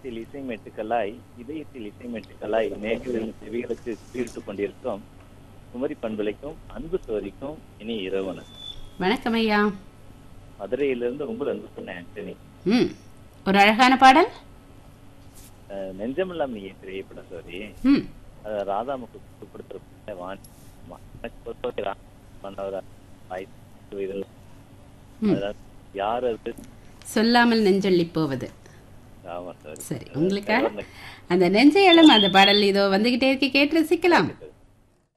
இதயத்தில் இசை மெட்டுக்களாய் இதயத்தில் இசை மெட்டுக்களாய் மேகவின் செவிகளுக்கு பீர்த்து கொண்டிருக்கும் குமரி பண்பலைக்கும் அன்பு சோரிக்கும் இனி இரவனு வணக்கம் ஐயா மதுரையிலிருந்து உங்கள் அன்பு சொன்ன ஆண்டனி ம் ஒரு அழகான பாடல் அஹ், நெஞ்சமெல்லாம் நீ திரைப்படம் சோரி ம் அஹ், ராதாமுக்கு கொடுத்திருப்ப வான் எனக்கு பொறுத்தவரை ரா- பண்ணவர் வாய்ப்பு இருந்தது. ம். அதனால யார் அது சொல்லாமல் நெஞ்சொல்லி போவது ஆமா சார் சரி உங்களுக்காக அந்த நெஞ்சை எழும் அந்த பாடல் இதோ வந்துகிட்டே இருக்கு கேட்டு ரசிக்கலாம்